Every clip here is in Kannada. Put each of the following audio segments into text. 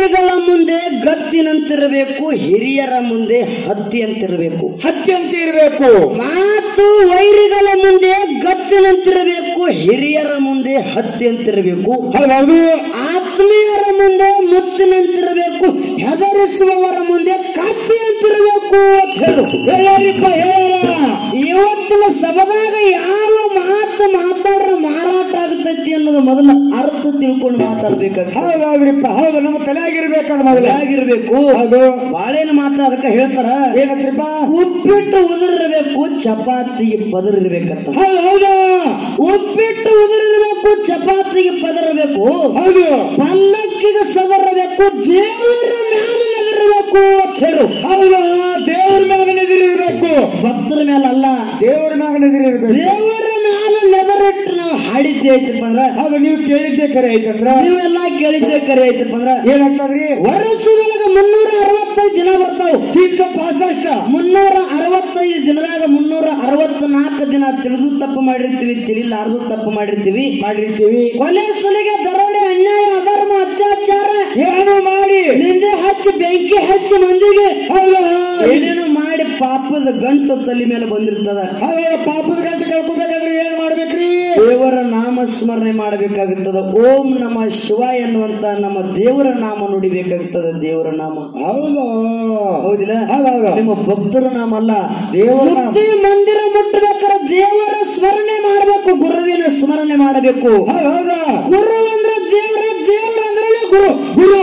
ವೈರಿಗಳ ಮುಂದೆ ಗತ್ತಿನಂತಿರಬೇಕು ಹಿರಿಯರ ಮುಂದೆ ಹತ್ತಿ ಅಂತಿರಬೇಕು ಹತ್ತಿ ಅಂತ ಇರಬೇಕು ಮಾತು ವೈರಿಗಳ ಮುಂದೆ ಗತ್ತಿನಂತಿರಬೇಕು ಹಿರಿಯರ ಮುಂದೆ ಹತ್ತಿ ಅಂತಿರಬೇಕು ಹೌದು ಆತ್ಮೀಯರ ಮುಂದೆ ಮುತ್ತಿನಂತಿರಬೇಕು ಹೆದರಿಸುವವರ ಮುಂದೆ ಕತ್ತಿ ಅಂತಿರಬೇಕು ಅಂತ ಹೇಳು ಹೇಳರಿಪ್ಪ ಹೇಳ ಇವತ್ತಿನ ಸಭದಾಗ ಯಾವ ಮಾತು ಮಾತಾಡ್ರ ಮಾರಾಟ ಆಗ್ತೈತಿ ಅನ್ನೋದು ಮೊದಲ ಅರ್ಥ ತಿಳ್ಕೊಂಡು ಮಾತಾಡ್ಬೇಕಾಗ ಹೌದೌದ್ರಿಪ್ಪ ಹೌದು ನಮ್ಮ ತಲೆಯಾಗಿರ್ಬೇಕದ ಮೊದಲೇ ಆಗಿರ್ಬೇಕು ಹೌದು ಬಾಳೆನ ಮಾತ ಅದಕ್ಕೆ ಹೇಳ್ತಾರ ಏನಂತ್ರಿಪ್ಪ ಉಪ್ಪಿಟ್ಟು ಉದುರಿರ್ಬೇಕು ಚಪಾತಿಗೆ ಪದರಿರ್ಬೇಕಂತ ಹೌದು ಹೌದು ಉಪ್ಪಿಟ್ಟು ಉದುರಿರ್ಬೇಕು ಚಪಾತಿಗೆ ಪದರಬೇಕು ಹೌದು ಪಲ್ಲಕ್ಕಿಗೆ ಸದರಬೇಕು ದೇವರ ಮ್ಯಾಲ ನೆದರಬೇಕು ಅಂತ ಹೇಳು ಹೌದು ದೇವ್ರ ಮ್ಯಾಗ ನೆದಿರಿರ್ಬೇಕು ಭಕ್ತರ ಮೇಲೆ ಅಲ್ಲ ದೇವ್ರ ಮ್ಯಾಗ ನೆದಿರಿರ್ಬೇಕು ದೇವರ ಮ್ಯಾಲ ನೆದರಿಟ್ಟು ನಾವು ಹಾಡಿದ್ದೆ ಐತಪ್ಪ ಅಂದ್ರ ಹೌದು ನೀವು ಕೇಳಿದ್ದೆ ಕರೆ ಐತಂದ್ರ ನೀವೆಲ್ಲ ಕೇಳಿದ್ದೆ ಕರೆ ಐತಪ್ಪ ಅಂದ್ರ ಏನಾಗ್ತದ್ರಿ ವರ್ಷದೊಳಗ ಮುನ್ನೂರ ಅರವತ್ತೈದು ದಿನ ಬರ್ತಾವ ತೀರ್ಥ ಪಾಸಾಷ್ಟ ಮುನ್ನೂರ ಅರವತ್ತೈದು ದಿನದಾಗ ಮುನ್ನೂರ ಅರವತ್ನಾಲ್ಕು ದಿನ ತಿಳಿದು ತಪ್ಪು ಮಾಡಿರ್ತೀವಿ ತಿಳಿಲಾರದು ತಪ್ಪು ಮಾಡಿರ್ತೀವಿ ಮಾಡಿರ್ತೀವಿ ಕೊಲೆ ಸುಲಿಗೆ ದರೋಡೆ ಅನ್ಯಾಯ ಅಧರ್ಮ ಅತ್ಯಾಚಾರ ಏನು ಮಾಡಿ ನಿಂದೆ ಹಚ್ಚಿ ಬೆಂಕಿ ಹಚ್ಚಿ ಮಂದಿಗೆ ಹೌದು ಏನೇನು ಮಾಡಿ ಪಾಪದ ಗಂಟು ತಲೆ ಮೇಲೆ ಬಂದಿರ್ತದ ಹೌದು ಪಾಪದ ಗಂಟೆ ಕಳ್ಕೊಬೇಕಾದ್ರೆ ಏನ್ ಮಾಡ್ಬೇಕ್ರಿ ದೇವರ ನಾಮ ಸ್ಮರಣೆ ಮಾಡಬೇಕಾಗುತ್ತದೆ ಓಂ ನಮ ಶಿವ ಎನ್ನುವಂತ ನಮ್ಮ ದೇವರ ನಾಮ ನುಡಿಬೇಕಾಗುತ್ತದೆ ದೇವರ ನಾಮ ಹೌದು ಹೌದಿಲ್ಲ ಹೌದೌದು ನಿಮ್ಮ ಭಕ್ತರ ನಾಮ ಅಲ್ಲ ದೇವರ ನಾಮ. ಮುಕ್ತಿ ಮಂದಿರ ಮುಟ್ಟಬೇಕಾದ್ರೆ ದೇವರ ಸ್ಮರಣೆ ಮಾಡಬೇಕು ಗುರುವಿನ ಸ್ಮರಣೆ ಮಾಡಬೇಕು ಹೌದು ಹೌದು ಗುರು ಅಂದ್ರೆ ದೇವರ ದೇವರ ಅಂದ್ರೆ ಗುರು ಗುರು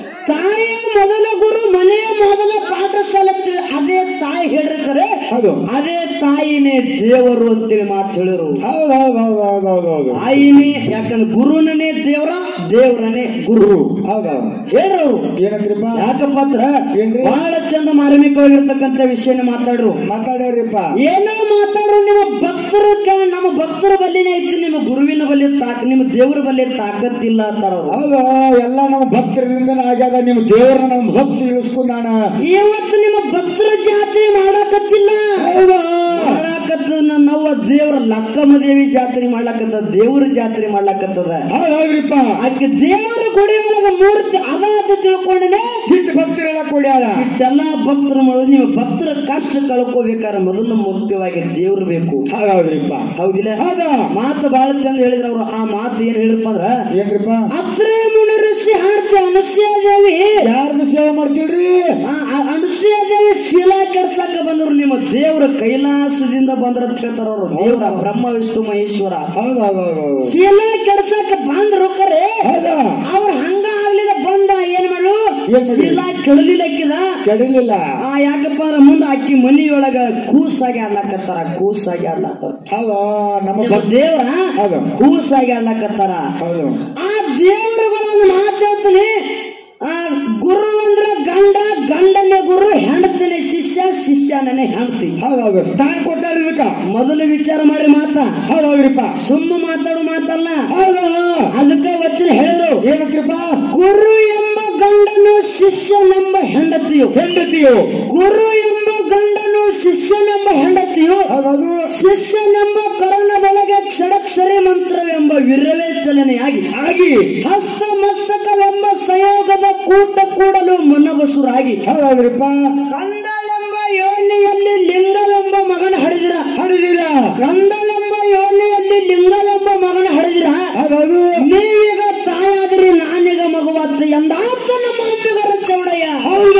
ತಾಯಿಯ ಮೊದಲ ಗುರು ಮನೆಯ ಮೊದಲ ಪಾಠಶಾಲೆ ತಿ- ಅದೇ ತಾಯಿ ಹೇಳಿರ್ತಾರೆ ಹೌದು ಅದೇ ತಾಯಿನೇ ದೇವರು ಅಂತೇಳಿ ಮಾತು ಹೇಳಿರು ಹೌದು ಹೌದು ಹೌದು ಹೌದು ಹೌದು ಹೌದು ತಾಯಿನೇ ಯಾಕಂದ್ರೆ ಗುರುನೇ ದೇವರ ದೇವರನೇ ಗುರು ಹೌದೌದು ಹೇಳ್ರವ್ರು ಏನಂದ್ರಿಪ್ಪ ಯಾಕಪ್ಪ ಅಂದ್ರ ಏನ್ರಿ? ಬಹಳ ಚಂದ ಮಾರ್ಮಿಕವಾಗಿರ್ತಕ್ಕಂಥ ವಿಷಯನ ಮಾತಾಡ್ರು ಮಾತಾಡ್ಯಾರಿಪ್ಪ ಏನೋ ಮಾತಾಡ್ರು ನಿಮ್ಮ ಭಕ್ತರ ಕ- ನಮ್ಮ ಭಕ್ತರ ಬಲ್ಲಿನೇ ಐತಿ ನಿಮ್ಮ ಗುರುವಿನ ಬಲ್ಲಿ ತಾಕ ನಿಮ್ಮ ದೇವರ ಬಲ್ಲಿ ತಾಕತ್ತಿಲ್ಲ ಅಂತಾರ ಅವ್ರು ಹೌದು ಎಲ್ಲ ನಮ್ಮ ಭಕ್ತರಿಂದ ಆಗ್ಯದ ನಿಮ್ಮ ದೇವರನ್ನ ನಮ್ಮ ಭಕ್ತಿ ಇಳಿಸ್ಕೊಂಡಾಣ ಇವತ್ತು ನಿಮ್ಮ ಭಕ್ತರ ಜಾತ್ರೆ ಮಾಡಾಕತ್ತಿಲ್ಲ ಹೌದು ಮಾಡಾಕತ್ತ ನನ್ನವ್ವ ದೇವ್ರ ಲಕ್ಕಮ್ಮ ದೇವಿ ಜಾತ್ರೆ ಮಾಡ್ಲಾಕತ್ತದ ದೇವ್ರ ಜಾತ್ರೆ ಮಾಡ್ಲಾಕತ್ತದ ಹೌದು ಹೌದ್ರಿಪ್ಪ ಆಕೆ ದೇವರ ಗುಡಿ ಒಳಗ ಮೂರ್ತಿ ಅದ ಅಂತ ತಿಳ್ಕೊಂಡನೆ ಬಿಟ್ಟು ಭಕ್ತರೆಲ್ಲ ಕೊಡ್ಯಾಳ ಇಷ್ಟೆಲ್ಲ ಭಕ್ತರು ಮಾಡೋದು ನೀವು ಭಕ್ತರ ಕಷ್ಟ ಕಳ್ಕೋಬೇಕಾದ್ರೆ ಮೊದಲು ಮುಖ್ಯವಾಗಿ ದೇವ್ರು ಬೇಕು ಹೌದು ಹೌದ್ರಿಪ್ಪ ಹೌದಿಲ್ಲ ಹೌದಾ ಮಾತು ಬಹಳ ಚಂದ ಹೇಳಿದ್ರ ಅವ್ರು ಆ ಮಾತು ಏನ್ ಹೇಳಿರಪ್ಪ ಅಂದ್ರ ಏನ್ರಿಪ್ಪ ಅತ್ರೆ ಮುನಿಋಷಿ ಹಾಡ್ತಿ ಅನುಸೂಯಾದೇವಿ ಯಾರನ್ನ ಸೇವೆ ಮಾಡ್ತೀಳ್ರಿ ಆ ಆ ಅನುಸೂಯಾದೇವಿ ಶೀಲಾ ಕೆಡ್ಸಾಕ ಬಂದ್ರು ನಿಮ್ಮ ದೇವ್ರ ಕೈಲಾಸದಿಂದ ಬಂದ್ರ ಅಂತ ಹೇಳ್ತಾರ ಅವ್ರು ದೇವ್ರ ಬ್ರಹ್ಮ ವಿಷ್ಣು ಮಹೇಶ್ವರ ಹೌದು ಹೌದು ಹೌದು ಹೌದು ಶೀಲಾ ಕೆಡ್ಸಾಕ ಬಂದ್ರು ಕರೆ ಹೌದಾ ಅವ್ರ ಹಂಗ ಆಗ್ಲಿಲ್ಲ ಬಂದ ಏನ್ ಮಾಡು ಏನ್ ಮಾಡ್ಲಿ? ಶೀಲಾ ಕೆಳಲಿಲ್ಲಕ್ಕಿದ ಕೆಡಿಲಿಲ್ಲ ಆ ಯಾಕಪ್ಪ ಅಂದ್ರೆ ಮುಂದ ಅಕ್ಕಿ ಮನಿಯೊಳಗ ಕೂಸಾಗಿ ಆಡ್ಲಾಕತ್ತಾರ ಕೂಸಾಗಿ ಆಡ್ಲಾಕತ್ತಾರ ಹೌದು ನಮ್ಮ ನಿಮ್ಮ ಭಕ್ತ ದೇವ್ರ ಹೌದು ಕೂಸಾಗಿ ಆಡ್ಲಾಕತ್ತಾರ ಹೌದು ಆ ದೇವರುಗಳನ್ನು ಮಾತಾಡ್ತೀನಿ ಆ ಗುರು ಅಂದ್ರೆ ಗಂಡ ಗಂಡನೇ ಗುರು ಹೆಂಡತಿನೇ ಶಿಷ್ಯ ಶಿಷ್ಯನೇ ಹೆಂಡತಿ ಹೌದು ಹೌದು ಸ್ಥಾನ ಕೊಟ್ಟಾರ ಇದಕ್ಕ ಮೊದಲು ವಿಚಾರ ಮಾಡಿ ಮಾತ ಹೌದು ಹೌದ್ರಿಪ್ಪ ಸುಮ್ಮ ಮಾತಾಡು ಮಾತಲ್ಲ ಹೌದು ಅದಕ್ಕೆ ವಚನ ಹೇಳಿದ್ರು ಏನಂತ್ರಿಪ್ಪ ಗುರು ಎಂಬ ಗಂಡನು ಶಿಷ್ಯನೆಂಬ ಹೆಂಡತಿಯು ಹೆಂಡತಿಯು ಗುರು ಎಂಬ ಗಂಡನು ಶಿಷ್ಯನೆಂಬ ಹೆಂಡತಿಯು ಹೌದು ಶಿಷ್ಯನೆಂಬ ಕರ್ಣದೊಳಗೆ ಕ್ಷಡಕ್ಷರಿ ಮಂತ್ರವೆಂಬ ವಿರವೇಚಲನೆಯಾಗಿ ಆಗಿ ಹಸ್ತ ಮಸ್ತಕವೆಂಬ ಸಂಯೋಗದ ಕೂಟ ಕೂಡಲು ಮನಬಸುರಾಗಿ ಹೌದು ಹೌದ್ರಿಪ್ಪ ಕಂದಳೆಂಬ ಯೋನಿಯಲ್ಲಿ ಲಿಂಗವೆಂಬ ಮಗನ ಹಡಿದಿರ ಹಡಿದಿರ ಕಂದಳೆಂಬ ಯೋನಿಯಲ್ಲಿ ಲಿಂಗವೆಂಬ ಮಗನ ಹಡಿದಿರ ಹೌದು ನೀವೀಗ ತಾಯಾದ್ರಿ ನಾನೀಗ ಮಗುವತ್ತ ಎಂದಾತ ನಮ್ಮ ಅಂಬಿಗರ ಚೌಡಯ್ಯ ಹೌದು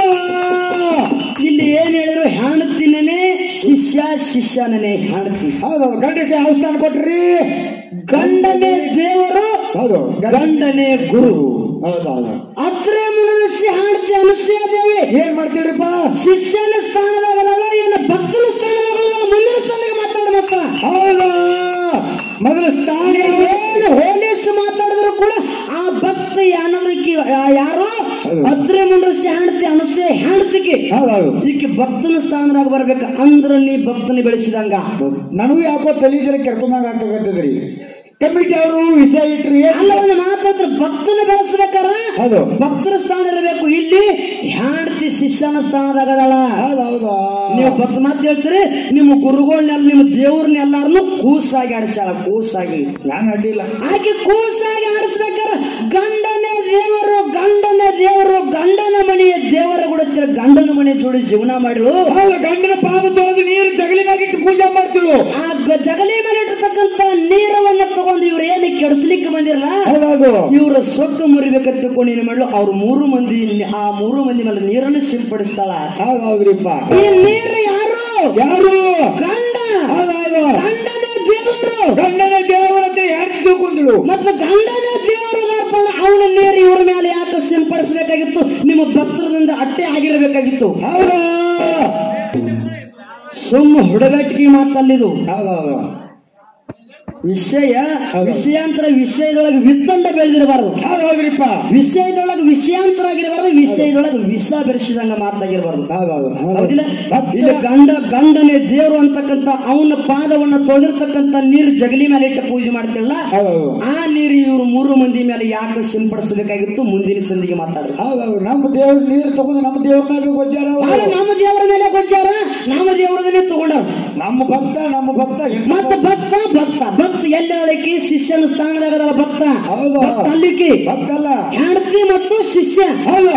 ಇಲ್ಲಿ ಏನ್ ಹೇಳಿದ್ರು ಹೆಣ್ತಿನೇ ಶಿಷ್ಯ ಶಿಷ್ಯನೇ ಹೆಣ್ತಿ ಹೌದು ಗಂಡಕ್ಕೆ ಯಾವ ಸ್ಥಾನ ಕೊಟ್ರಿ ಗಂಡನೇ ದೇವರು ಹೌದು ಗಂಡನೇ ಗುರು ಹೌದು ಹೌದು ಅತ್ರೆ ಮುನಿಸಿ ಹಾಡ್ತಿ ಅನುಸೂಯ ದೇವಿ ಏನ್ ಮಾಡ್ತೀರಿಪ್ಪ ಶಿಷ್ಯನ ಸ್ಥಾನದಾಗಲ್ಲ ಏನು ಭಕ್ತನ ಸ್ಥಾನದಾಗಲ್ಲ ಮುಂದಿನ ಸ್ಥಾನಕ್ಕೆ ಮಾತಾಡ ಮತ್ತ ಹೌದು ಮೊದಲು ಸ್ಥಾನ ಏನು ಹೋಲಿಸಿ ಮಾತಾಡಿದ್ರು ಕೂಡ ಆ ಭಕ್ತ ಯಾನವ್ರಿಕಿ ಯಾರು ಹೌದು. ಅತ್ರೆ ಮುಂಡಸಿ ಹಾಡ್ತಿ ಅನುಸೂಯ ಹಾಡ್ತಿಗೆ ಹೌದು ಹೌದು ಈಕೆ ಭಕ್ತನ ಸ್ಥಾನದಾಗ ಬರ್ಬೇಕ ಅಂದ್ರ ನೀ ಭಕ್ತನ ಬೆಳೆಸಿದಂಗ ನನಗೂ ಯಾಕೋ ತಲೆ ಜನ ಕೆರ್ಕೊಂಡಂಗ ಆಗ್ತಕ್ಕಂಥದ್ರಿ ಕಮಿಟಿ ಅವರು ವಿಷಯ ಇಟ್ರಿ ಅಲ್ಲ ಒಂದು ಮಾತಾದ್ರ ಭಕ್ತನ ಬೆಳೆಸ್ಬೇಕಾರ ಹೌದು ಭಕ್ತರ ಸ್ಥಾನ ಇರಬೇಕು ಇಲ್ಲಿ ಹ್ಯಾಂಡ್ತಿ ಶಿಷ್ಯನ ಸ್ಥಾನದಾಗ ಅದಾಳ ಹೌದು ಹೌದು ನೀವು ಭಕ್ತ ಮಾತು ಹೇಳ್ತೀರಿ ನಿಮ್ಮ ಗುರುಗಳನ್ನೆಲ್ಲ ನಿಮ್ಮ ದೇವ್ರನ್ನೆಲ್ಲಾರನು ಕೂಸಾಗಿ ಆಡಿಸ್ಯಾಳ ಕೂಸಾಗಿ ನಾನು ಅಡ್ಡಿಲ್ಲ ಆಕೆ ಕೂಸಾಗಿ ಆಡಿಸ್ಬೇಕಾರ ಗಂಡನೇ ದೇವರು ಗಂಡನೇ ದೇವರು ಗಂಡನ ಮನೆ ಜೋಡಿ ಜೀವನ ಮಾಡಿಳು ಹೌದು ಗಂಡನ ಪಾದ ತೊಳೆದು ನೀರು ಜಗಲಿನಾಗಿಟ್ಟು ಪೂಜೆ ಮಾಡ್ತಿಳು ಆ ಗ- ಜಗಲಿ ಮೇಲೆ ಇಟ್ಟಿರ್ತಕ್ಕಂತ ನೀರವನ್ನ ತಗೊಂಡು ಇವ್ರು ಏನು ಕೆಡಿಸ್ಲಿಕ್ಕೆ ಬಂದಿರಲ್ಲ ಹೌದೌದು ಇವ್ರ ಸೊಕ್ಕು ಮುರಿಬೇಕಂತ ತಿಳ್ಕೊಂಡು ಏನ್ ಮಾಡ್ಲು ಅವ್ರ ಮೂರು ಮಂದಿ ಆ ಮೂರು ಮಂದಿ ಮೇಲೆ ನೀರನ್ನು ಸಿಂಪಡಿಸ್ತಾಳ ಹೌದೌದ್ರಿಪ್ಪ ಈ ನೀರು ಯಾರು ಯಾರು ಗಂಡ ಹೌದೌದು ಗಂಡನೇ ದೇವರು ಗಂಡನ ದೇವರಂತೆ ಯಾರು ತಿಳ್ಕೊಂಡ್ಳು ಮತ್ತು ಗಂಡನೇ ದೇವರು ಅರ್ಪಣ ಅವನ ನೀರು ಇವ್ರ ಮೇಲೆ ಯಾಕೆ ಸಿಂಪಡಿಸಬೇಕಾಗಿತ್ತು ನಿಮ್ಮ ಭಕ್ತರದಿಂದ ಅಟ್ಟೆ ಆಗಿರಬೇಕಾಗಿತ್ತು ಹೌದಾ ಸುಮ್ಮ ಹುಡುಗಟ್ಟಿಗೆ ಮಾತಲ್ಲಿದು ಹೌದೌದು ವಿಷಯ ವಿಷಯಾಂತರ ವಿಷಯದೊಳಗೆ ವಿತ್ತಂಡ ಬೆಳೆದಿರಬಾರದು ಹೌದೌದ್ರಿಪ್ಪ ವಿಷಯದೊಳಗೆ ವಿಷಯಾಂತರ ಆಗಿರಬಾರದು ವಿಷಯದೊಳಗೆ ವಿಷ ಬೆರೆಸಿದಂಗ ಮಾತಾಗಿರಬಾರದು ಹೌದೌದು ಹೌದಿಲ್ಲ ಭಕ್ತ- ಇಲ್ಲಿ ಗಂಡ ಗಂಡನೇ ದೇವರು ಅಂತಕ್ಕಂತ ಅವನ ಪಾದವನ್ನ ತೊಳೆದಿರ್ತಕ್ಕಂತ ನೀರು ಜಗಲಿ ಮೇಲೆ ಇಟ್ಟು ಪೂಜೆ ಮಾಡ್ತಿಲ್ಲ ಹೌದೌದು ಆ ನೀರು ಇವರು ಮೂರು ಮಂದಿ ಮೇಲೆ ಯಾಕೆ ಸಿಂಪಡಿಸಬೇಕಾಗಿತ್ತು ಮುಂದಿನ ಸಂದಿಗೆ ಮಾತಾಡ್ರಿ ಹೌದೌದು ನಮ್ಮ ದೇವ್ರ ನೀರು ತಗೊಂಡು ನಮ್ಮ ದೇವ್ರ ಮ್ಯಾಗ ಗೊಜ್ಜಾರ ಅವ್ರು. ಆದ್ರೆ ನಮ್ಮ ದೇವರ ಮೇಲೆ ಗೊಜ್ಜಾರ ನಮ್ಮ ದೇವರದನ್ನೇ ತಗೊಂಡಾರ ನಮ್ಮ ಭಕ್ತ ನಮ್ಮ ಭಕ್ತ ಮತ್ತ ಭಕ್ತ ಭಕ್ತ ಭಕ್ತ ಎಲ್ಲಿ ಹೇಳಕ್ಕೆ ಶಿಷ್ಯನ ಸ್ಥಾನದಾಗ ಭಕ್ತ ಹೌದು. ಭಕ್ತ ಅಲ್ಲಿಕ್ಕೆ ಭಕ್ತ ಅಲ್ಲ ಹೆಂಡತಿ ಮತ್ತು ಶಿಷ್ಯ ಹೌದು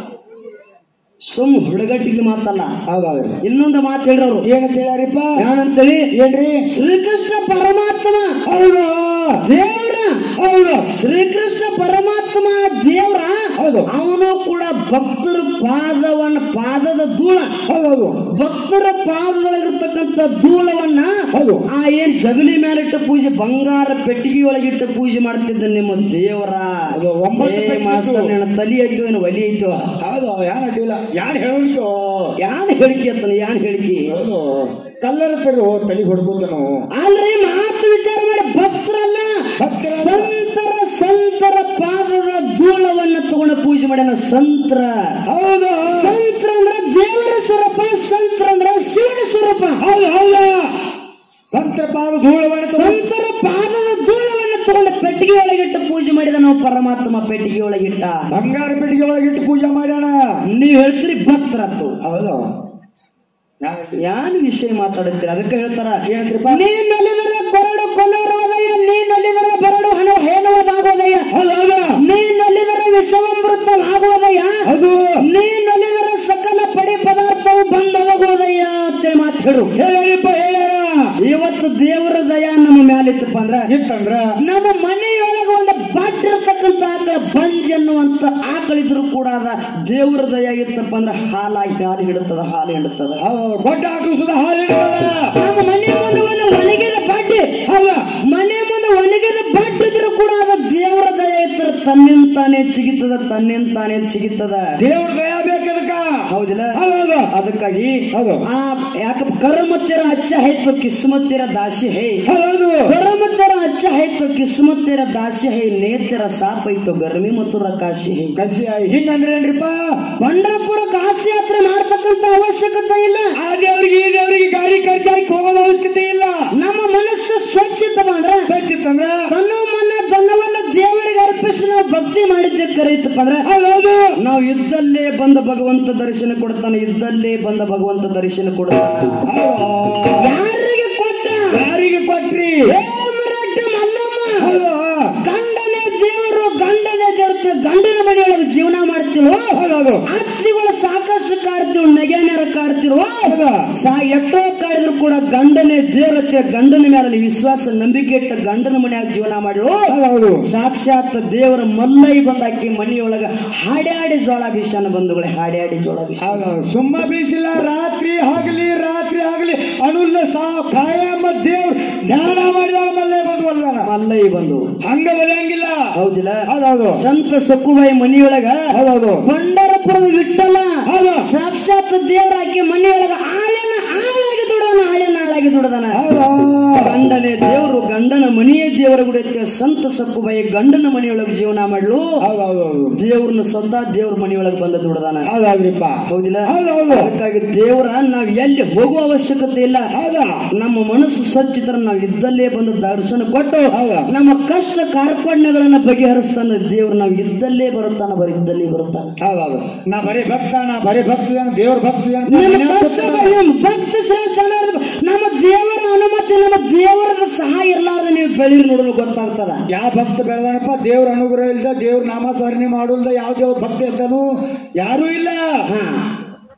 ಸುಮ್ ಹುಡುಗಟ್ಟಿಗೆ ಮಾತಲ್ಲ ಹೌದೌದ್ರಿ ಇನ್ನೊಂದು ಮಾತು ಹೇಳ್ರವ್ರು ಏನಂತ ಹೇಳ್ಯಾರಿಪ್ಪ ಏನಂತೇಳಿ ಏನ್ರಿ ಶ್ರೀಕೃಷ್ಣ ಪರಮಾತ್ಮ ಹೌದು ದೇವ್ರ ಹೌದು ಶ್ರೀಕೃಷ್ಣ ಪರಮಾತ್ಮ ದೇವ್ರ ಹೌದು. ಅವನು ಕೂಡ ಭಕ್ತರ ಪಾದವನ್ನ ಪಾದದ ಧೂಳ ಹೌದೌದು ಭಕ್ತರ ಪಾದದೊಳಗಿರ್ತಕ್ಕಂಥ ಧೂಳವನ್ನ ಹೌದು. ಆ ಏನ್ ಜಗಲಿ ಮೇಲಿಟ್ಟ ಪೂಜೆ ಬಂಗಾರ ಪೆಟ್ಟಿಗೆ ಒಳಗಿಟ್ಟ ಪೂಜೆ ಮಾಡ್ತಿದ್ದ ನಿಮ್ಮ ದೇವರ ಅದು ಒಂಬತ್ತು ಏ ಪೆಟ್ಟಿಗೆ ಮಾಸ್ತರ್ ನಿನ್ನ ತಲಿ ಐತೋ ಏನು ಒಲಿ ಐತೋ ಹೌದು ಯಾನ್ ಅಡ್ಡಿಲ್ಲ ಯಾನ್ ಹೇಳಿಕೋ ಯಾನ್ ಹೇಳಿಕೆ ಅತ್ತನ ಯಾನ್ ಹೇಳಿಕೆ ಹೌದು ಕಲ್ಲರ ತರು ತಲೆ ಹೊಡ್ಕೋತನು ಅಲ್ರಿ ಮಾತು ವಿಚಾರ ಮಾಡಿ ಭಕ್ತರಲ್ಲ ಭಕ್ತರಲ್ಲ. ಸಂತರ ಸಂತರ ಪಾದದ ಧೂಳವನ್ನ ತಗೊಂಡು ಪೂಜೆ ಮಾಡ್ಯಾನ ಸಂತರ ಹೌದು ಸಂತರ ಅಂದ್ರೆ ದೇವರ ಸ್ವರೂಪ ಸಂತರ ಅಂದ್ರೆ ಶಿವನ ಸ್ವರೂಪ ಹೌದು ಹೌದು ಸಂತರ ಪಾದ ಧೂಳ ಮಾಡ್ತಾವ ಸಂತರ ಪಾದದ ಧೂಳವನ್ನು ತಗೊಂಡು ಪೆಟ್ಟಿಗೆ ಒಳಗಿಟ್ಟು ಪೂಜೆ ಮಾಡಿದ ನಾವು ಪರಮಾತ್ಮ ಪೆಟ್ಟಿಗೆ ಒಳಗಿಟ್ಟ ಬಂಗಾರ ಪೆಟ್ಟಿಗೆ ಒಳಗಿಟ್ಟು ಪೂಜೆ ಮಾಡ್ಯಾಣ ನೀವ್ ಹೇಳ್ತೀರಿ ಭಕ್ತರತ್ತು ಹೌದು ಯಾನ್ ಅಡ್ಡಿ- ಯಾನ್ ವಿಷಯ ಮಾತಾಡುತ್ತೀರಿ ಅದಕ್ಕೆ ಹೇಳ್ತಾರ ಏನಂತ್ರಿಪ್ಪ? ನೀ ನಲಿದರೆ ಕೊರಡು ಕೊಲ್ಲೋದಯ ನೀ ನಲಿದರೆ ಬರಡು ಹಣ ಹೇಳುವುದಾಗೋದಯ್ಯ ಹೌದು ಹೌದು ನೀ ನಲಿದರೆ ವಿಷವಮೃತವಾಗುವುದಯ್ಯ ಹೌದು ನೀ ನಲಿದರೆ ಸಕಲ ಪಡಿ ಪದಾರ್ಥವು ಬಂದೋಗೋದಯ್ಯ ಅಂತೇಳಿ ಮಾತು ಹೇಳು ಹೇಳ್ಯಾರಿಪ್ಪ ಹೇಳ್ಯಾರ ಇವತ್ತು ದೇವರ ದಯ ನಮ್ಮ ಮ್ಯಾಲಿತ್ತಪ್ಪ ಅಂದ್ರ ಇತ್ತಂದ್ರ ನಮ್ಮ ಮನೆಯೊಳಗೆ ಒಂದು ಬಡ್ ಇರ್ತಕ್ಕಂಥ ಆಕಳ ಬಂಜ್ ಅನ್ನುವಂತ ಆಕಳಿದ್ರು ಕೂಡ ಅದ ದೇವರ ದಯ ಇತ್ತಪ್ಪ ಅಂದ್ರೆ ಹಾಲಾಗಿ ಹಾಲು ಹಿಡುತ್ತದ ಹಾಲು ಹಿಡುತ್ತದ ಹೌದು ಗೊಡ್ಡ ಹಾಕಲು ಸುಧಾ ಹಾಲಿಡಲ್ಲ ನಮ್ಮ ಮನೆ ಮುಂದೆ ಒಂದು ಒಣಗಿದ ಬಡ್ಡಿ ಅಲ್ಲ ಮನೆ ಮುಂದೆ ಒಣಗಿದ ಬಡ್ ಇದ್ರು ಕೂಡ ಅದ ದೇವರ ದಯ ಇತ್ತರ ತನ್ನಿಂತಾನೆ ಚಿಗಿತದ ತನ್ನಿಂತಾನೆ ಚಿಗಿತದ ದೇವ್ರ ದಯ ಬೇಕದಕ್ಕ ಹೌದಿಲ್ಲ ಹೌದು ಅದಕ್ಕಾಗಿ ಹೌದು. ಆ ಯಾಕ ಕರಮತ್ತಿರ ಅಚ್ಚ ಹೈತು ಕಿಸ್ಮತ್ತಿರ ದಾಸಿ ಹೈ ಹೌದು ಗರಮತ್ತರ ಅಚ್ಚ ಹೈತು ಕಿಸ್ಮತ್ತಿರ ದಾಸಿ ಹೈ ನೇತರ ಸಾಪ್ ಐತು ಗರ್ಮಿ ಮತ್ತು ರಕಾಶಿ ಹೈ ಕಸಿ ಹಿಂಗಂದ್ರೆ ಏನ್ರಿಪ್ಪ ಪಂಡರಪುರ ಕಾಶಿ ಯಾತ್ರೆ ಮಾಡ್ತಕ್ಕಂತ ಅವಶ್ಯಕತೆ ಇಲ್ಲ ಆ ದೇವ್ರಿಗೆ ಈ ದೇವ್ರಿಗೆ ಗಾಡಿ ಖರ್ಚಾಗಿ ಹೋಗೋದ ಅವಶ್ಯಕತೆ ಇಲ್ಲ ನಮ್ಮ ಮನಸ್ಸು ಸ್ವಚ್ಛತ ಬಂದ್ರ ಸ್ವಚ್ಛಿತ್ತಂದ್ರ ತನ್ನ ಮನ ಧನವನ್ನ ದೇವರಿಗೆ ಅರ್ಪಿಸಿ ನಾವು ಭಕ್ತಿ ಮಾಡಿದ್ದೆ ಕರೆಯುತ್ತಪ್ಪ ಅಂದ್ರೆ ಹೌದು ನಾವು ಇದ್ದಲ್ಲೇ ಬಂದ ಭಗವಂತ ದರ್ಶನ ಕೊಡ್ತಾನೆ ಇದ್ದಲ್ಲೇ ಬಂದ ಭಗವಂತ ದರ್ಶನ ಕೊಡ್ತಾನೆ ಹೌದು ಯಾರಿಗೆ ಕೊಟ್ಟ ಯಾರಿಗೆ ಕೊಟ್ರಿ ಏ ಮರಾಠ ಮಲ್ಲಮ್ಮ ಹೌದು ಗಂಡನೇ ದೇವರು ಗಂಡನೇ ದೇವತೆ ಗಂಡನ ಮನೆಯೊಳಗೆ ಜೀವನ ಮಾಡ್ತಿರೋ ಹೌದು ಅತ್ತಿಗಳು ಸಾಕಷ್ಟು ಕಾಡ್ತಿವ್ ನೆಗೆನರ ಕಾಡ್ತಿರೋ ಹೌದು ಸಾ ಎಷ್ಟೋ ಕಾಡಿದ್ರು ಕೂಡ ಗಂಡನೇ ದೇವತೆ ಗಂಡನ ಮೇಲೆ ವಿಶ್ವಾಸ ನಂಬಿಕೆ ಇಟ್ಟ ಗಂಡನ ಮನೆಯಾಗ ಜೀವನ ಮಾಡಿರೋ ಹೌದು ಸಾಕ್ಷಾತ್ ದೇವರ ಮಲ್ಲೈ ಬಂದಾಕಿ ಮನೆಯೊಳಗ ಹಾಡ್ಯಾಡಿ ಜೋಳ ಬೀಸನ ಬಂಧುಗಳೇ ಹಾಡ್ಯಾಡಿ ಜೋಳ ಬೀಸ ಹೌದು ಸುಮ್ಮ ಬೀಸಿಲ್ಲ ರಾತ್ರಿ ಆಗಲಿ ರಾತ್ರಿ ಆಗಲಿ ಅನುಲ್ಲ ಸಾ ಕಾಯಮ್ಮ ದೇವ್ರ ಧ್ಯಾನ ಮಾಡಿದ ಮಲ್ಲೇ ಬಂದ್ವಲ್ಲ ಮಲ್ಲೈ ಬಂದು ಹಂಗ ಒಲೆಯಂಗಿಲ್ಲ ಹೌದಿಲ್ಲ ಹೌದೌದು ಸಂತ ಸಕ್ಕುಬಾಯಿ ಮನೆಯೊಳಗ ಹೌದೌದು ಪಂಡರಪುರದ ವಿಠಲ ಹೌದು ಸಾಕ್ಷಾತ್ ದೇವರ ಆಕಿ ಮನೆಯೊಳಗ ಆಳಿನ ಆಳಾಗಿ ದುಡದನ ಆಳಿನ ಆಳಾಗಿ ದುಡದನ ಹೌದು ಗಂಡನೇ ದೇವರು ಗಂಡನ ಮನೆಯೇ ದೇವರ ಗುಡಿಯತ್ತೆ ಸಂತ ಸಕ್ಕುಬಾಯಿ ಗಂಡನ ಮನೆಯೊಳಗೆ ಜೀವನ ಮಾಡ್ಲು ಹೌದೌದು ದೇವ್ರನ್ನ ಸ್ವತಃ ದೇವ್ರ ಮನೆಯೊಳಗೆ ಬಂದ ದುಡದಾನ ಹೌದೌದ್ರಿಪ್ಪ ಹೌದಿಲ್ಲ ಹೌದೌದು ಅದಕ್ಕಾಗಿ ದೇವರ ನಾವ್ ಎಲ್ಲಿ ಹೋಗುವ ಅವಶ್ಯಕತೆ ಇಲ್ಲ ಹೌದಾ ನಮ್ಮ ಮನಸ್ಸು ಸ್ವಚ್ಛತರ ನಾವು ಇದ್ದಲ್ಲೇ ಬಂದು ದರ್ಶನ ಕೊಟ್ಟು ಹೌದಾ? ನಮ್ಮ ಕಷ್ಟ ಕಾರ್ಪಣ್ಯಗಳನ್ನ ಬಗೆಹರಿಸ್ತಾನ ದೇವ್ರು ನಾವು ಇದ್ದಲ್ಲೇ ಬರುತ್ತಾನ ಬರೀ ಇದ್ದಲ್ಲೇ ಬರುತ್ತಾನ ಹೌದೌದು ನಾ ಬರೀ ಭಕ್ತ ನಾ ಬರೀ ಭಕ್ತಿ ಅಂತ ದೇವ್ರ ಭಕ್ತಿ ಅಂತ ನಮ್ಮ ಮನ್ಯಾಗ ಕಷ್ಟ ಕೂತಾನ. ನಮ್ಮ ಭಕ್ತಿ ಶ್ರೇಷ್ಠ ಅನ್ನೋದು ನಮ್ಮ ದೇವರ ಅನುಮತಿ ನಮ್ಮ ದೇವರದ ಸಹಾಯ ಇರ್ಲಾರ್ದ ನೀವು ಬೆಳೀರಿ ನೋಡಲು ಗೊತ್ತಾಗ್ತದ ಯಾವ ಭಕ್ತ ಬೆಳೆದನಪ್ಪ ದೇವ್ರ ಅನುಗ್ರಹ ಇಲ್ದ ದೇವ್ರ ನಾಮಸ್ಮರಣೆ ಮಾಡುಲ್ದ ಯಾವ ದೇವ್ರ ಭಕ್ತಿ ಅಂತಾನು ಯಾರು ಇಲ್ಲ ಹಾ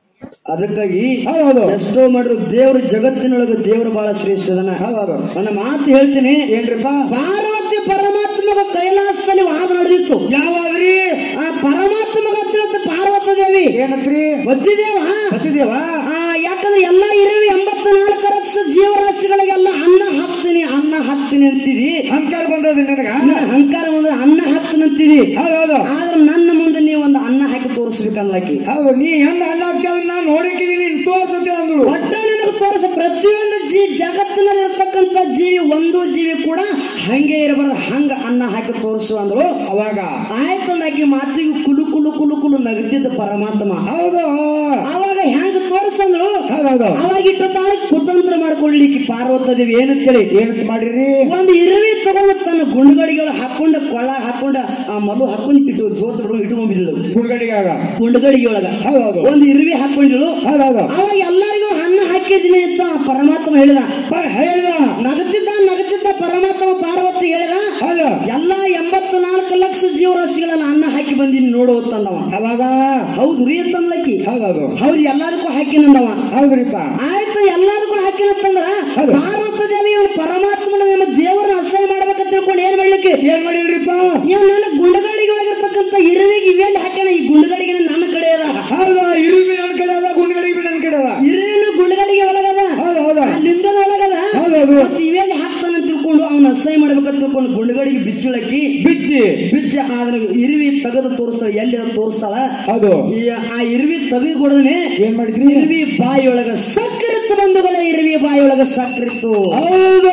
ಅದಕ್ಕಾಗಿ ಹೌದು ಎಷ್ಟೋ ಮಾಡ್ರು ದೇವ್ರ ಜಗತ್ತಿನೊಳಗೆ ದೇವ್ರು ಬಹಳ ಶ್ರೇಷ್ಠ ಅದನ ಹೌದು ನನ್ನ ಮಾತು ಹೇಳ್ತೀನಿ ಏನ್ರಿಪ್ಪ ಪಾರ್ವತಿ ಪರಮಾತ್ಮಗ ಕೈಲಾಸದಲ್ಲಿ ವಾದ ನಡೆದಿತ್ತು ಯಾವಾದ್ರಿ ಆ ಪರಮಾತ್ಮಗ ತಿಳಿದ ಪಾರ್ವತ ದೇವಿ ಏನಂತ್ರಿ ಗೊತ್ತಿದೇವ ಬತ್ತಿದೇವ ಆ ಯಾಕಂದ್ರೆ ಎಲ್ಲ ಇರವಿ ಎಂಬತ್ತ ನಾಲ್ಕು ಲಕ್ಷ ಜೀವರಾಶಿಗಳಿಗೆಲ್ಲ ಅನ್ನ ಹಾಕ್ತೀನಿ ಅನ್ನ ಹಾಕ್ತೀನಿ ಅಂತಿದಿ ಅಂಕಾರ ಬಂದದ ನಿನಗ ನಿನ್ನ ಅಹಂಕಾರ ಮುಂದೆ ಅನ್ನ ಹಾಕ್ತೀನಿ ಅಂತಿದಿ ಹೌದು ಆದ್ರೆ ನನ್ನ ಮುಂದೆ ನೀವು ಒಂದು ಅನ್ನ ಹಾಕಿ ತೋರಿಸ್ಬೇಕನ್ಲಕ್ಕಿ ಹೌದು ನೀ ಹೆಂಗ ಅಣ್ಣ ಆಗ್ತಾವ ನಾ ನೋಡಿದ್ದೀನಿ ತೋರ್ಸತ್ತೆ ಅಂದ್ರು ಒಟ್ಟ ನಿನಗೆ ತೋರಿಸ ಪ್ರತಿಯೊಂದು ಜೀ ಜಗತ್ತಿನಲ್ಲಿ ಇರ್ತಕ್ಕಂಥ ಜೀವಿ ಒಂದು ಜೀವಿ ಕೂಡ ಹಂಗೆ ಇರಬಾರ್ದು ಹಂಗ ಅನ್ನ ಹಾಕಿ ತೋರಿಸು ಅಂದ್ರು ಅವಾಗ ಆಯ್ತು ಅಂದಾಕಿ ಮಾತಿಗೆ ಕುಲು ಕುಲು ಕುಲು ಕುಲು ನಗದಿದ್ದ ಪರಮಾತ್ಮ ಹೌದು ಅವಾಗ ಹೆಂಗ ತೋರಿಸಂದ್ರು ಹೌದು ಅವಾಗ ಇಟ್ಟು ತಾಳೆ ಕುತಂತ್ರ ಮಾಡ್ಕೊಳ್ಳಿಕ್ಕೆ ಪಾರ್ವತದೇವಿ ಏನಂತ ಹೇಳಿ ಏನಂತ ಮಾಡಿರಿ ಒಂದು ಇರುವೆ ತಗೊಂಡು ತನ್ನ ಗುಂಡುಗಡಿಗಳು ಹಾಕೊಂಡ ಕೊಳ್ಳ ಹಾಕೊಂಡ ಆ ಮಲು ಹಾಕೊಂಡ್ ಇಟ್ಟು ಜೋತ್ ಬಿಡು ಇಟ್ಕೊಂಡ್ಬಿಡ್ಳು ಗುಡ್ಗಡಿಗಾಗ ಗುಂಡುಗಡಿಗೆ ಒಳಗ ಹೌದು ಒಂದು ಇರುವೆ ಹಾಕೊಂಡಿಳು ಹೌದು ಅವಾಗ ಎಲ್ಲರಿಗೂ ಅನ್ನ ಹಾಕಿದ್ದೀನಿ ಅಂತ ಆ ಪರಮಾತ್ಮ ಹೇಳಿದ ಹೇಳ್ದ ನಗತಿದ್ದ ನಗತಿದ್ದ ಪರಮಾತ್ಮ ಪಾರ್ವತಿ ಹೇಳಿದ ಹೌದು ಎಲ್ಲ ಎಂಬತ್ತು ನಾಲ್ಕು ಲಕ್ಷ ಜೀವರಾಶಿಗಳನ್ನ ಅನ್ನ ಹಾಕಿ ಬಂದಿನಿ ನೋಡು ಅಂತಂದವ ಅವಾಗ ಹೌದು ರೀ ಅಂತಂದ್ಲಕ್ಕಿ ಹೌದೌದು ಹೌದು ಎಲ್ಲದಕ್ಕೂ ಹಾಕಿನಂದವ ಹೌದ್ರಿಪ್ಪ ಆಯ್ತು ಎಲ್ಲದಕ್ಕೂ ಹಾಕಿನಂತಂದ್ರ ಹೌದು. ಪಾರ್ವತ ದೇವಿ ಇವನು ಪರಮಾತ್ಮನ ನಮ್ಮ ದೇವರನ್ನ ಅಸಹ್ಯ ಮಾಡ್ಬೇಕಂತ ತಿಳ್ಕೊಂಡು ಏನ್ ಮಾಡ್ಲಿಕ್ಕೆ ಏನ್ ಮಾಡಿಲ್ರಿಪ್ಪ ಇವ್ ನನ್ನ ಗುಂಡಗಾಡಿಗೆ ಒಳಗಿರ್ತಕ್ಕಂಥ ಇರುವಿಗೆ ಇವೆಲ್ಲಿ ಹಾಕ್ಯಾನ ಈ ಗುಂಡಗಾಡಿಗೆ ನನ್ನ ಕಡೆ ಅದ ಹೌದು ಇರುಬಿ ನನ್ ಕಡೆ ಅದ ಗುಂಡ್ಗಡಿ ನನ್ ಕಡೆ ಅದ ಇರುವಿನ ಗುಂಡಗಾಡಿಗೆ ಒಳಗದ ಹೌದು ಹೌದು ಆ ಲಿಂಗದ ಒಳಗದ ಹೌದೌದು ಮತ್ತೆ ಇವೆಲ್ಲಿ ಹಾಕ್ತಾನ ತಿಳ್ಕೊಂಡು ಅವನ ಅಸಹ್ಯ ಮಾಡ್ಬೇಕಂತ ತಿಳ್ಕೊಂಡು ಗುಂಡಗಾಡಿಗೆ ಬಿಚ್ಚಿಳಕ್ಕಿ ಬಿಚ್ಚಿ ಬಿಚ್ಚ ಆದ್ರೆ ಇರುವಿ ತೆಗೆದು ತೋರಿಸ್ತಾಳ ಎಲ್ಲಿ ಅದ್ ತೋರಿಸ್ತಾಳ ಹೌದು ಈ ಆ ಇರುವಿ ತೆಗೆದು ಕೊಡನೆ ಏನ್ ಮಾಡಿದ್ರಿ ಇರುವಿ ಬಾಯಿಯೊಳಗ ಸಕ್ಕರಿತ್ತು ಬಂಧುಗಳ ಇರುವಿ ಬಾಯಿಯೊಳಗ ಸಕ್ಕರಿತ್ತು ಹೌದು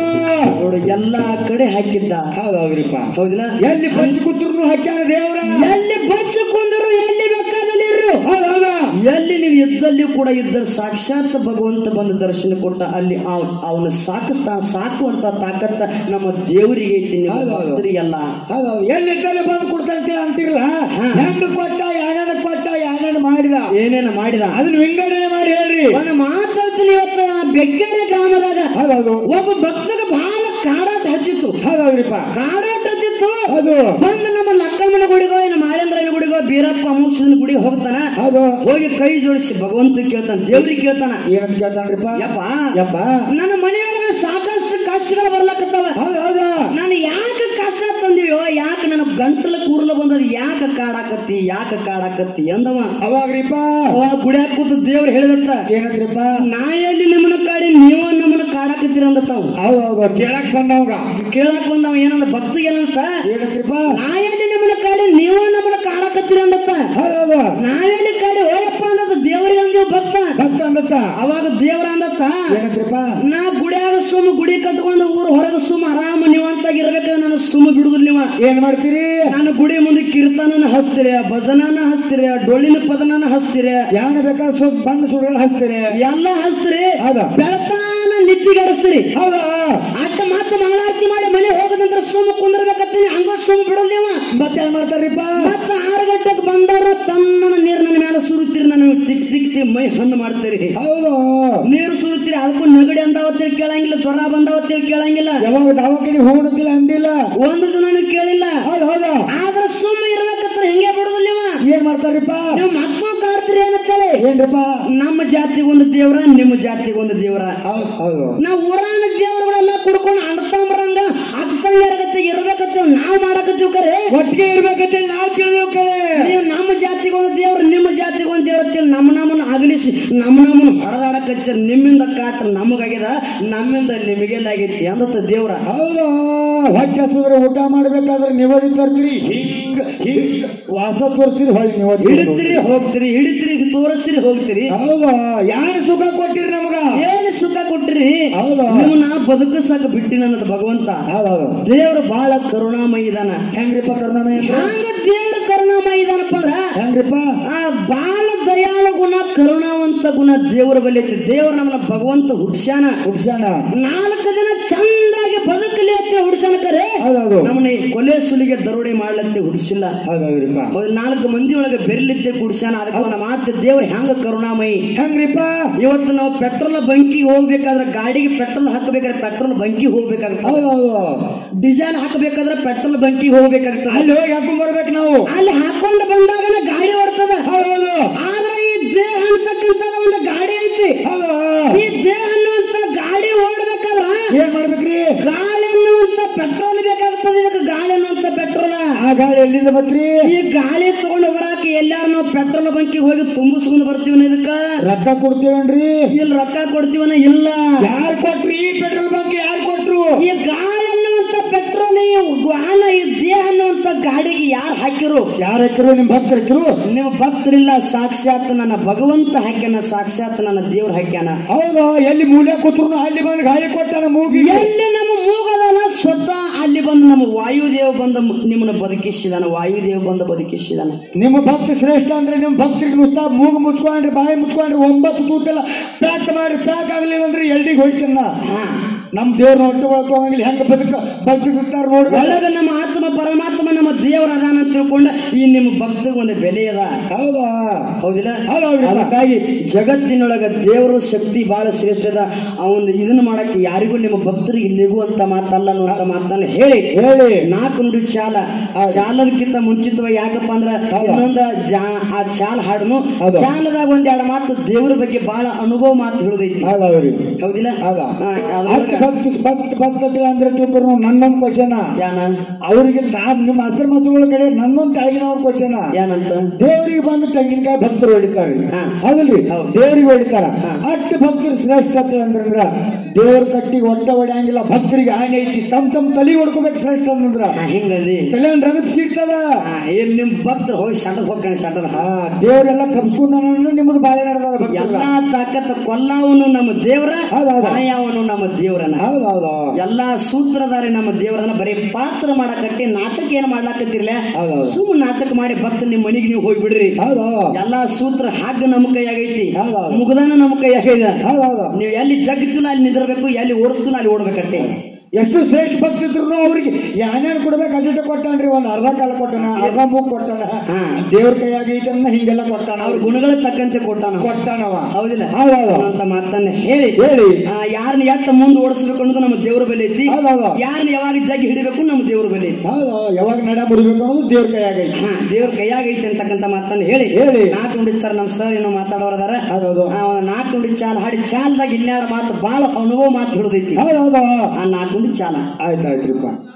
ನೋಡು ಎಲ್ಲಾ ಕಡೆ ಹಾಕಿದ್ದ ಹೌದೌದ್ರಿಪ್ಪ ಹೌದಿಲ್ಲ ಎಲ್ಲಿ ಪಂಚ ಕೂತ್ರು ಹಾಕ್ಯಾನ ದೇವ್ರ ಎಲ್ಲಿ ಬಚ್ಚ ಕುಂದರು ಎಲ್ಲಿ ಬೇಕಾದಲ್ಲಿ ಇರ್ರು ಹೌದೌದ ಎಲ್ಲಿ ನೀವು ಇದ್ದಲ್ಲಿ ಕೂಡ ಇದ್ದರೆ ಸಾಕ್ಷಾತ್ ಭಗವಂತ ಬಂದು ದರ್ಶನ ಕೊಟ್ಟ ಅಲ್ಲಿ ಅವನ ಸಾಕಿಸ್ತಾ ಸಾಕುವಂತ ತಾಕತ್ತ ನಮ್ಮ ದೇವರಿಗೆ ಐತಿ ನಿಮ್ಮ ಹೌದು, ಹೌದು. ಭಕ್ತರಿಗೆಲ್ಲ ಹೌದೌದು ಎಲ್ಲಿ ತಲೆ ಬಂದು ಕೊಡ್ತಾರಂತೆ ಅಂತಿರಲ್ಲ ಹಾ. ಹೆಂಗ್ ಕೊಟ್ಟ ಯಾಣ್ಣ ಕೊಟ್ಟ ಯಾಣ್ಣ ಮಾಡಿದ ಏನೇನ ಮಾಡಿದ ಅದನ್ನ ವಿಂಗಡಣೆ ಮಾಡಿ ಹೇಳ್ರಿ ಒಂದು ಮಾತಾಡ್ತೀನಿ ಇವತ್ತು ಆ ಬೆಕ್ಕೇರಿ ಗ್ರಾಮದಾಗ ಹೌದೌದು ಒಬ್ಬ ಭಕ್ತಗ ಬಹಳ ಕಾಡಾಟ ಹತ್ತಿತ್ತು ಹೌದೌದ್ರಿಪ್ಪ ಕಾಡಾಟ ಹತ್ತಿತ್ತು ಅದು ಬಂದು ನಮ್ಮ ಲಕ್ಕಮ್ಮನ ಗುಡಿಗೋ ಏನು ಮಾಳೇಂದ್ರನ ಗುಡಿಗೋ ಬೀರಪ್ಪ ಅಮೋಕ್ಷನ ಗುಡಿ ಹೋಗ್ತಾನ ಅದು ಹೋಗಿ ಕೈ ಜೋಡಿಸಿ ಭಗವಂತ ಕೇಳ್ತಾನ ದೇವ್ರಿಗೆ ಕೇಳ್ತಾನ ಏನಂತ ಕೇಳ್ತಾನ್ರಿಪ್ಪ ಯಪ್ಪ ಯಪ್ಪ ನನ್ನ ಮನೆಯೊಳಗೆ ಸಾಕಷ್ಟು ಕಷ್ಟಗಳು ಬರ್ಲಕತ್ತಾವ ಹೌದು ಹೌದು ನಾನು ಯಾಕೆ ಕಷ್ಟ ತಂದಿವೋ ಯಾಕೆ ನನ್ನ ಗಂಟಲ ಕೂರ್ಲ ಬಂದದ ಯಾಕೆ ಕಾಡಾಕತ್ತಿ ಯಾಕೆ ಕಾಡಾಕತ್ತಿ ಅಂದವ ಅವಾಗ್ರಿಪ್ಪ ಅವ ಗುಡಿಯಾಗ ಕೂತು ದೇವ್ರು ಹೇಳಿದತ್ತ ಏನಂದ್ರಿಪ್ಪ ನಾ ಎಲ್ಲಿ ನಿಮ್ಮನ್ನ ಕಾಡಿ ನೀವು ನಮ್ಮನ್ನ ಕಾಡಾಕತ್ತೀರ ಅಂದತ್ತಾವ ಹೌದೌದು ಕೇಳಕ್ ಬಂದವಂಗ ಕೇಳಕ್ ಬಂದವ ಏನಂದ ಭಕ್ತ ಏನಂತ ಏನಂದ್ರಿಪ್ಪ ನಾ ಎಲ್ಲಿ ನಿಮ್ಮನ್ನ ಕಾಡಿ ನೀವು ನಮ್ಮನ್ನ ಕಾಡಾಕತ್ತೀರ ಅಂದತ್ತ ಹೌದೌದು ನಾವೆಲ್ಲಿ ಕಾಡಿ ಹೋಯಪ್ಪ ಅಂದತ್ತ ದೇವರಿಗೆ ಅಂದೇವ್ ಭಕ್ತ ಭಕ್ತ ಅಂದತ್ತ ಅವಾಗ ದೇವ್ರ ಅಂದತ್ತ ಏನಂದ್ರಿಪ್ಪ ನಾ ಗುಡಿಯಾಗ ಸುಮ್ಮ ಗುಡಿ ಕಟ್ಕೊಂಡು ಊರ್ ಹೊರಗೆ ಸುಮ್ಮ ಆರಾಮ ನೀವಂತಾಗಿರ್ಬೇಕಾದ್ರೆ ನಾನು ಸುಮ್ಮ ಬಿಡುದಿಲ್ಲ ನೀವ ಏನ್ ಮಾಡ್ತೀರಿ ನಾನು ಗುಡಿ ಮುಂದೆ ಕೀರ್ತನನ ಹಚ್ತೀರಿ ಭಜನನ ಹಚ್ತೀರಿ ಡೊಳ್ಳಿನ ಪದನನ ಹಚ್ತೀರಿ ಯಾಣ ಬೇಕಾದ್ರೆ ಸ್ವಲ್ಪ ಬಣ್ಣ ಸುಡುಗಳು ಹಚ್ತೀರಿ ಎಲ್ಲ ಹಚ್ತೀರಿ ಹೌದಾ ಬೆಳತಾನ ನಿಟ್ಟಿಗಡಿಸ್ತೀರಿ ಹೌದಾ ಅಟ್ಟ ಮತ್ತೆ ಮಂಗಳಾರತಿ ಮಾಡಿ ಮನೆ ಹೋದ ನಂತರ ಸುಮ್ಮ ಕುಂದಿರ್ಬೇಕತ್ತೀನಿ ಹಂಗ ಸುಮ್ಮ ಬಿಡೋಲ್ಲ ನೀವ ಮತ್ತೆ ಏನ್ ಮಾಡ್ತಾರ್ರಿಪ್ಪ ಮತ್ತ ಆರು ಗಂಟೆಗೆ ಬಂದವ್ರ ತನ್ನ ನೀರು ನನ್ನ ಮೇಲೆ ಸುರುತ್ತೀರಿ ನಾನು ತಿಕ್ ತಿಕ್ತಿ ಮೈ ಹಣ್ಣು ಮಾಡ್ತೀರಿ ಹೌದು ನೀರು ಸುರುತ್ತೀರಿ ಅದಕ್ಕೂ ನೆಗಡಿ ಅಂದಾವತ್ತೇಳಿ ಕೇಳಂಗಿಲ್ಲ ಜ್ವರ ಬಂದಾವತ್ತೇಳಿ ಕೇಳಂಗಿಲ್ಲ ಯಾವಾಗ ದವಾಖಾನೆ ಹೋಗೋದಿಲ್ಲ ಅಂದಿಲ್ಲ ಒಂದು ದಿನ ಕೇಳಿಲ್ಲ ಹೌದು ಹೌದು ಆದ್ರ ಸುಮ್ಮ ಇರ್ಬೇಕತ್ರ ಹೆಂಗೆ ಬಿಡುದಿಲ್ಲ ನೀವ ಏನ್ ಮಾಡ್ತಾರ್ರಿಪ್ಪ ನೀವು ಮಕ್ಕಳು ಕಾಡ್ತೀರಿ ಏನಂತೇಳಿ ಏನ್ರಿಪ್ಪ ನಮ್ಮ ಜಾತಿಗೆ ಒಂದು ದೇವ್ರ ನಿಮ್ಮ ಜಾತಿಗೆ ಒಂದು ದೇವ್ರ ಹೌದು ಹೌದು ನಾವು ಊರಾನ ದೇವ್ರಗಳೆಲ್ಲ ಕುಡ್ಕೊಂಡು ಅಣ್ತಂಬ್ರಂಗ ಅಕ್ಕಂಗರಗತ್ತೆ ಇರ್ಬೇಕತ್ತೆ ನಾವು ಮಾಡಕತ್ತೀವಿ ಕರೆ ಒಟ್ಟಿಗೆ ಇರ್ಬೇಕಂತ ನಾವು ತಿಳಿದೇವ್ ಕರೆ ನೀವು ನಮ್ಮ ಜಾತಿಗೆ ಒಂದು ದೇವ್ರ ನಿಮ್ಮ ಜಾತಿಗೆ ಒಂದು ದೇವ್ರ ಅಂತೇಳಿ ನಮ್ಮ ನಮ್ಮನ್ನ ಅಗಲಿಸಿ ನಮ್ಮ ನಮ್ಮನ್ನ ಹೊಡೆದಾಡಕಚ್ಚ ನಿಮ್ಮಿಂದ ಕಾಟ ನಮಗಾಗ್ಯದ ನಮ್ಮಿಂದ ನಿಮಗೆಲ್ಲ ಆಗೈತಿ ಅಂದತ್ತ ದೇವ್ರ ಹೌದು ಹೊಟ್ಟೆ ಹಸಿದ್ರೆ ಊಟ ಮಾಡ್ಬೇಕಾದ್ರೆ ನಿವದಿ ತರ್ತೀರಿ ಹಿಂಗ್ ಹಿಂಗ್ ವಾಸ ತೋರಿಸ್ತೀರಿ ಹೊಳ್ಳಿ ನಿವದಿ ಹಿಡಿತೀರಿ ಹೋಗ್ತೀರಿ ಹಿಡಿತೀರಿ ತೋರಿಸ್ತೀರಿ ಹೋಗ್ತೀರಿ ಹೌದು ಯಾರು ಸುಖ ಕೊಟ್ಟಿರಿ ನಮಗ ಏನು ಸುಖ ಕೊಟ್ರಿ ಹೌದು ನಿಮ್ಮನ್ನ ಬದುಕಸಾಕ ಬಿಟ್ಟಿ ನನ್ನ ಭಗವಂತ ಹೌದೌದು ದೇವ್ರ ಬಹಳ ಕರುಣಾಮಯಿ ಇದಾನ ಹೆಂಗ್ರಿಪ್ಪ ಕರುಣಾಮಯ ಹಂಗ ದೇವ್ರ ಕರುಣಾಮಯಿ ಇದಾನಪ್ಪ ಅಂದ್ರ ಹೆಂಗ್ರಿಪ್ಪ ಆ ಬಾಳ ದಯಾಳ ಗುಣ ಕರುಣಾವಂತ ಗುಣ ದೇವರ ಬಳಿ ಐತಿ ದೇವ್ರ ನಮ್ಮನ್ನ ಭಗವಂತ ಹುಡ್ಸ್ಯಾನ ಹುಡ್ಸಣ ನಾಲ್ಕು ದಿನ ಚಂದಾಗಿ ಬದುಕಲಿ ಅಂತ ಹುಡ್ಸ್ಯಾನ ಕರೆ ಹೌದೌದು ನಮ್ಮನ್ನ ಈ ಕೊಲೆ ಸುಲಿಗೆ ದರೋಡೆ ಮಾಡ್ಲತ್ತೆ ಹುಡ್ಸಿಲ್ಲ ಹೌದೌದ್ರಿಪ್ಪ ಒಂದ್ ನಾಲ್ಕು ಮಂದಿ ಒಳಗೆ ಬೆರ್ಲಿತ್ತೆ ಕುಡ್ಸ್ಯಾನ ಅದಕ್ಕೆ ಅವನ ಮಾತು ದೇವ್ರ ಹೆಂಗ ಕರುಣಾಮಯಿ ಹೆಂಗ್ರಿಪ್ಪ ಇವತ್ತು ನಾವು ಪೆಟ್ರೋಲ್ ಬಂಕಿಗೆ ಹೋಗ್ಬೇಕಾದ್ರೆ ಗಾಡಿಗೆ ಪೆಟ್ರೋಲ್ ಹಾಕಬೇಕಾದ್ರೆ ಪೆಟ್ರೋಲ್ ಬಂಕಿಗೆ ಹೋಗ್ಬೇಕಾಗ್ತದೆ ಹೌದೌದು ಡೀಸೆಲ್ ಹಾಕಬೇಕಾದ್ರೆ ಪೆಟ್ರೋಲ್ ಬಂಕಿಗೆ ಹೋಗ್ಬೇಕಾಗ್ತದೆ ಅಲ್ಲಿ ಹೋಗಿ ಹಾಕೊಂಡ್ ಬರ್ಬೇಕು ನಾವು ಅಲ್ಲಿ ಹಾಕೊಂಡು ಬಂದಾಗ ಗಾಡಿ ಓಡ್ತದ ಹೌದೌದು ಆದ್ರೆ ಈ ದೇಹ ಅಂತಕ್ಕಂಥ ಎಲ್ಲಿಂದ ಬತ್ರಿ ಈ ಗಾಳಿ ತಗೊಂಡು ಬರಾಕ ಎಲ್ಲಾರು ನಾವು ಪೆಟ್ರೋಲ್ ಬಂಕಿಗೆ ಹೋಗಿ ತುಂಬಿಸ್ಕೊಂಡು ಬರ್ತೀವನ ಇದಕ್ಕ ರೊಕ್ಕ ಕೊಡ್ತೀವನ್ರಿ ಇಲ್ಲಿ ರೊಕ್ಕ ಕೊಡ್ತೀವನ ಇಲ್ಲ ಯಾರು ಕೊಟ್ರಿ ಪೆಟ್ರೋಲ್ ಬಂಕ್ ಯಾರು ಕೊಟ್ರು ಈ ಗಾಳಿ ಅನ್ನುವಂತ ಪೆಟ್ರೋಲ್ ಈ ವಾಹನ ಈ ದೇಹ ಅನ್ನುವಂತ ಗಾಡಿಗೆ ಯಾರು ಹಾಕಿರು ಯಾರ ಹಾಕಿರು ನಿಮ್ ಭಕ್ತರು ಹಾಕಿರು ನಿಮ್ಮ ಭಕ್ತರಿಲ್ಲ ಸಾಕ್ಷಾತ್ ನನ್ನ ಭಗವಂತ ಹಾಕ್ಯಾನ ಸಾಕ್ಷಾತ್ ನನ್ನ ದೇವ್ರ ಹಾಕ್ಯಾನ ಹೌದಾ ಎಲ್ಲಿ ಮೂಲೆ ಕೂತ್ರು ಅಲ್ಲಿ ಬಂದು ಗಾಳಿ ಕೊಟ್ಟಾನ ಮೂಗಿ ಎಲ್ಲಿ ನಮ್ಮ ಮೂಗದಲ್ಲ ಸ್ವತಃ ಅಲ್ಲಿ ಬಂದು ನಮ್ಮ ವಾಯುದೇವ ಬಂದ ನಿಮ್ಮನ್ನ ಬದುಕಿಸಿದಾನ ವಾಯುದೇವ ಬಂದ ಬದುಕಿಸಿದಾನ ನಿಮ್ಮ ಭಕ್ತ ಶ್ರೇಷ್ಠ ಅಂದ್ರೆ ನಿಮ್ಮ ಭಕ್ತರಿಗೆ ನುಸ್ತಾ ಮೂಗು ಮುಚ್ಕೊಂಡ್ರಿ ಬಾಯಿ ಮುಚ್ಕೊಂಡ್ರಿ ಒಂಬತ್ತು ತೂತೆಲ್ಲ ಪ್ಯಾಕ್ ಮಾಡಿ ಪ್ಯಾಕ್ ಆಗ್ಲಿಲ್ಲ ಅಂದ್ರೆ ಎಲ್ಡಿಗೆ ಹೋಯ್ತನ್ನ ಹಾ ನಮ್ ದೇವ್ರ ಹೊಟ್ಟೆ ಒಳಕೋಗಂಗಿಲ್ಲ ಹೆಂಗ ಬದುಕ ಬದುಕಿರ್ತಾರ ನೋಡ್ರಿ ಒಳಗ ನಮ್ಮ ಆತ್ಮ ಪರಮಾತ್ಮ ನಮ್ಮ ದೇವರ ಅದಾನ ಅಂತ ತಿಳ್ಕೊಂಡ ಈ ನಿಮ್ಮ ಭಕ್ತಿಗೆ ಒಂದು ಬೆಲೆ ಅದ ಹೌದಾ ಹೌದಿಲ್ಲ ಹೌದು, ಹೌದು. ಅದಕ್ಕಾಗಿ ಜಗತ್ತಿನೊಳಗ ದೇವರು ಶಕ್ತಿ ಬಹಳ ಶ್ರೇಷ್ಠ ಅದ ಅವನ್ ಇದನ್ನ ಮಾಡಕ್ಕೆ ಯಾರಿಗೂ ನಿಮ್ಮ ಭಕ್ತರಿಗೆ ಇಲ್ಲಿಗೂ ಅಂತ ಮಾತಲ್ಲ ಅನ್ನುವಂತ ಮಾತನ್ನ ಹೇಳಿ ಹೇಳಿ ನಾಲ್ಕು ನುಡಿ ಚಾಲ ಆ ಚಾಲದಕ್ಕಿಂತ ಮುಂಚಿತವಾಗಿ ಯಾಕಪ್ಪ ಅಂದ್ರ ಇನ್ನೊಂದ ಜಾ ಆ ಚಾಲ ಹಾಡನು ಹೌದು. ಚಾಲದಾಗ ಒಂದ್ ಎರಡು ಮಾತು ದೇವರ ಬಗ್ಗೆ ಬಹಳ ಅನುಭವ ಮಾತು ಹೇಳುದೈತಿ ಹೌದವ್ರಿ ಹೌದಿಲ್ಲ ಹೌದಾ ಹಾ, ಹತ್ತು ಅದ್ರೊಳಗ ಭಕ್ತ ಭಕ್ತ ಭಕ್ತಗಳು ಅಂದ್ರೆ ತಿಳ್ಕೊರು ನನ್ನೊಂದು ಕ್ವಶನ್ ಯಾನ ಅವ್ರಿಗೆ ನಾನ್ ನಿಮ್ಮ ಹಸಿರು ಮಸಗಳ ಕಡೆ ನನ್ನೊಂದು ತಾಯಿನವ್ರ ಕ್ವಶನ್ ಏನಂತ ದೇವರಿಗೆ ಬಂದು ತೆಂಗಿನಕಾಯಿ ಭಕ್ತರು ಹೊಡಿತಾರೆ ಹಾ. ಹೌದಲ್ರಿ ಹೌದು. ದೇವರಿಗೆ ಹೊಡಿತಾರ ಹಾ. ಅಷ್ಟು ಭಕ್ತರು ಶ್ರೇಷ್ಠತೆ ಅಂದ್ರ ದೇವ್ರ ಕಟ್ಟಿ ಹೊಟ್ಟ ಹೊಡ್ಯಾಂಗಿಲ್ಲ ಭಕ್ತರಿಗೆ ಹಾನಿ ಐತಿ ತಮ್ ತಮ್ ತಲೆ ಹೊಡ್ಕೋಬೇಕು ಶ್ರೇಷ್ಠ ಅಂದ್ರ ಹಾ, ಹಿಂಗಲ್ಲಿ ತಲೆ ಒಂದು ರಗತ್ ಸಿಗ್ತದ ಹಾ, ಇಲ್ಲಿ ನಿಮ್ ಭಕ್ತರು ಹೋಗಿ ಸಟದ್ ಹೋಗ್ತಾನೆ ಸಟದ ಹಾ ದೇವ್ರೆಲ್ಲ ಕಬ್ಸ್ಕೊಂಡ ನಿಮ್ಮದು ಬಾಳೆ ನಡೆದ ಭಕ್ತರು ಎಲ್ಲಾ ತಾಕತ್ ಕೊಲ್ಲವನು ನಮ್ಮ ದೇವರ ಹೌದು, ಹೌದು. ಮಾಯವನು ನಮ್ಮ ದೇವರನ ಹೌದೌದು ಎಲ್ಲಾ ಸೂತ್ರಧಾರಿ ನಮ್ಮ ದೇವರನ್ನ ಬರೀ ಪಾತ್ರ ಮಾಡಕಟ್ಟಿ ನಾಟಕ ಏನ್ ಮಾಡ್ಲಾಕತ್ತಿರ್ಲ ಹೌದೌದು. ಸುಮ್ ನಾಟಕ ಮಾಡಿ ಭಕ್ತ ನಿಮ್ ಮನಿಗೆ ನೀವು ಹೋಗ್ಬಿಡ್ರಿ ಹೌದು ಎಲ್ಲಾ ಸೂತ್ರ ಹಾಗ ನಮ್ಮ ಕೈಯಾಗೈತಿ ಹೌದೌದು. ಮುಗ್ದಾನ ನಮ್ಮ ಕೈಯಾಗೈದ ಹೌದೌದು ನೀವು ಎಲ್ಲಿ ಜಗತ್ತಿನ ಅಲ್ಲಿ ನಿಂದಿರ್ಬೇಕು ಎಲ್ಲಿ ಓಡಿಸ್ತಾನ ಅಲ್ಲಿ ಓಡ್ಬೇಕಟ್ಟೆ ಎಷ್ಟು ಶ್ರೇಷ್ಠ ಭಕ್ತಿದ್ರು ಅವ್ರಿಗೆ ಯಾನೇನ್ ಕೊಡ್ಬೇಕು ಅಡ್ಡ ಕೊಟ್ಟಾನ್ರಿ ಒಂದ್ ಅರ್ಧ ಕಾಲ ಕೊಟ್ಟಾನ ಅರ್ಧ ಮೂಗ್ ಕೊಟ್ಟಾನ ಹಾ. ದೇವ್ರ ಕೈಯಾಗಿ ಇದನ್ನ ಹಿಂಗೆಲ್ಲ ಕೊಟ್ಟಾನ ಅವ್ರ ಗುಣಗಳ ತಕ್ಕಂತೆ ಕೊಟ್ಟಾನ ಕೊಟ್ಟಾನವ ಹೌದಿಲ್ಲ ಹೌದೌದು. ಅಂತ ಮಾತನ್ನ ಹೇಳಿ ಹೇಳಿ ಆ, ಯಾರನ್ನ ಎಟ್ಟ ಮುಂದೆ ಓಡಿಸ್ಬೇಕು ಅನ್ನೋದು ನಮ್ಮ ದೇವರ ಬೆಲೆ ಐತಿ ಹೌದೌದು. ಯಾರನ್ನ ಯಾವಾಗ ಜಗ್ಗಿ ಹಿಡಿಬೇಕು ನಮ್ಮ ದೇವರ ಬೆಲೆ ಐತಿ ಹೌದು ಯಾವಾಗ ನಡ ಮುಡಿಬೇಕು ಅನ್ನೋದು ದೇವ್ರ ಕೈಯಾಗೈತಿ ಹಾ ದೇವ್ರ ಕೈಯಾಗೈತಿ ಅಂತಕ್ಕಂಥ ಮಾತನ್ನ ಹೇಳಿ ಹೇಳಿ. ನಾಲ್ಕು ನುಡಿ ಸರ್ ನಮ್ಮ ಸರ್ ಏನೋ ಮಾತಾಡೋರದಾರ ಹೌದೌದು ನಾಲ್ಕು ನುಡಿ ಚಾಲ ಹಾಡಿ ಚಾಲದಾಗ ಇನ್ಯಾರ ಮಾತು ಬಹಳ ಅನುಭವ ಮಾತು ಹಿಡಿದೈತಿ ಹೌದೌದು ಆ ನಾಲ್ಕು ನುಡಿ ಚಾಲ ಆಯ್ತು ಆಯ್ತ್ರಿಪ್ಪ